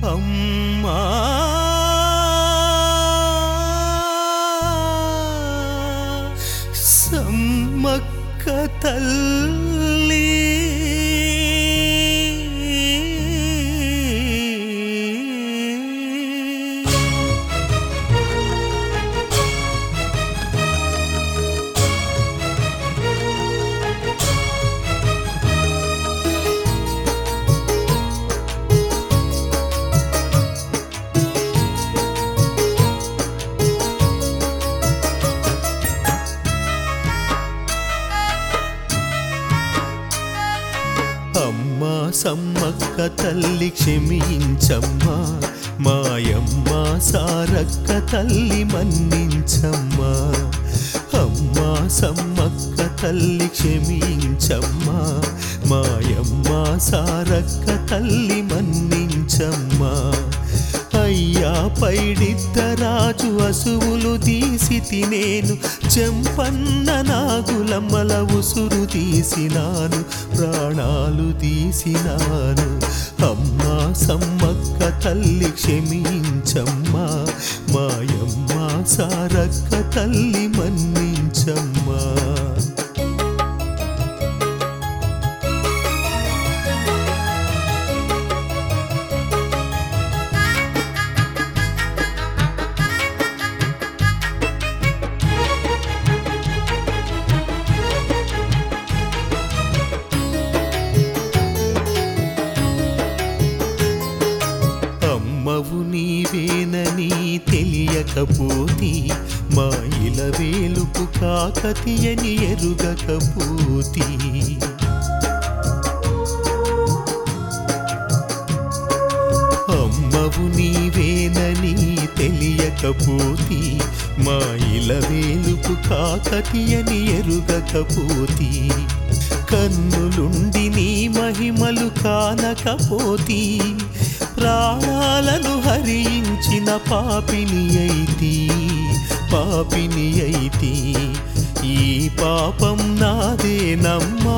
అమ్మా సమ్మక్క తల్లి అమ్మా సమ్మక్క తల్లి క్షమించమ్మా మాయమ్మ సారక్క తల్లి మన్నించమ్మా అమ్మా సమ్మక్క తల్లి క్షమించమ్మా మాయమ్మ సారక్క తల్లి మన్నించమ్మా అయ్యా పైడిద్దరాజు అసువులు తీసి తినేను చెంపన్న నాగులమ్మల ఉసురు తీసినాను ప్రాణాలు తీసినాను అమ్మా సమ్మక్క తల్లి క్షమించమ్మా మాయమ్మ సారక్క తల్లి మన్నించమ్మా అమ్మవు నీవేనని తెలియకపోతి మా ఇల వేలుపు కాకతీయని ఎరుగకపోతి అమ్మవు నీవేనని తెలియకపోతి మా ఇల వేలుపు కాకతీయని ఎరుగకపోతి కన్నులుండి నీ మహిమలు కానకపోతి ప్రాణాలను హరించిన పాపిని అయితి పాపిని అయితి ఈ పాపం నాదేనమ్మా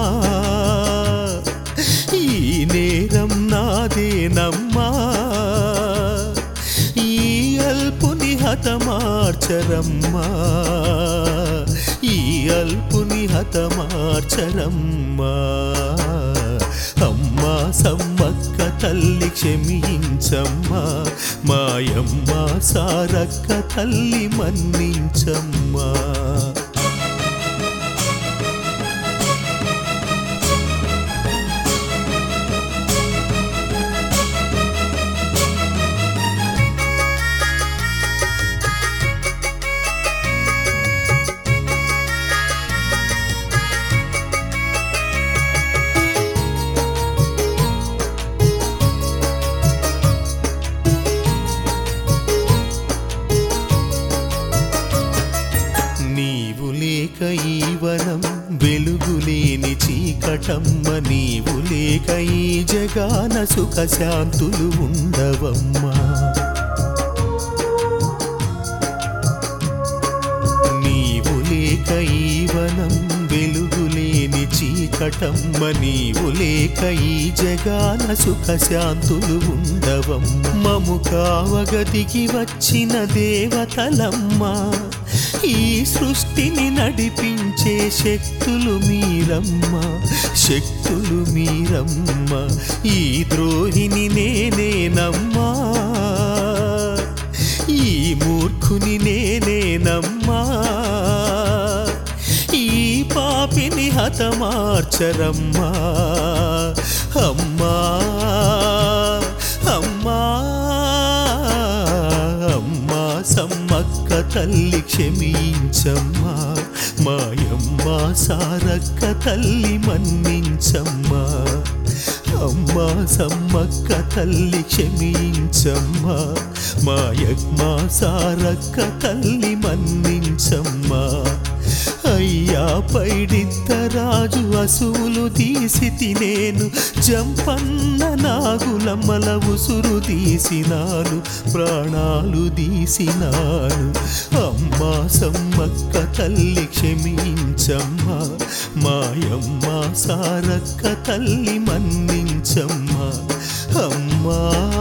ఈ నేరం నాదేనమ్మా ఈ అల్పుని హతమార్చరమ్మా ఈ అల్పుని హతమార్చరమ్మా అమ్మా సమ్మక్క తల్లి క్షమించమ్మా మాయమ్మ సారక్క తల్లి మన్నించమ్మా నీవు లేక ఈ వనం వెలుగులేని చీకటమ్మ నీవు లేక ఈ జగాన సుఖ శాంతులు ఉండవమ్మా నీవు లేక ఈ వనం వెలుగులేని చీకటమ్మ నీవు లేక ఈ జగాన సుఖ శాంతులు ఉండవమ్మ మము కావగతికి వచ్చిన దేవతలమ్మా ఈ సృష్టిని నడిపించే శక్తులు మీరమ్మ శక్తులు మీరమ్మ ఈ ద్రోహిని నేనేనమ్మా ఈ మూర్ఖుని నేనేనమ్మా ఈ పాపిని హతమార్చరమ్మా అమ్మా అమ్మా అమ్మా సమ్మక్క తల్లి క్షమించమ్మా మాయమ్మ సారక్క తల్లి మన్నించమ్మా అమ్మా సమ్మక్క తల్లి క్షమించమ్మా మాయమ్మ సారక్క తల్లి మన్నించమ్మా అయ్యా పైడిద్దరాజు అసువులు తీసి తినేను జంపన్న నాగులమ్మల ఉసురు తీసినాను ప్రాణాలు తీసినాను అమ్మా సమ్మక్క తల్లి క్షమించమ్మా మాయమ్మ సారక్క తల్లి మన్నించమ్మా అమ్మా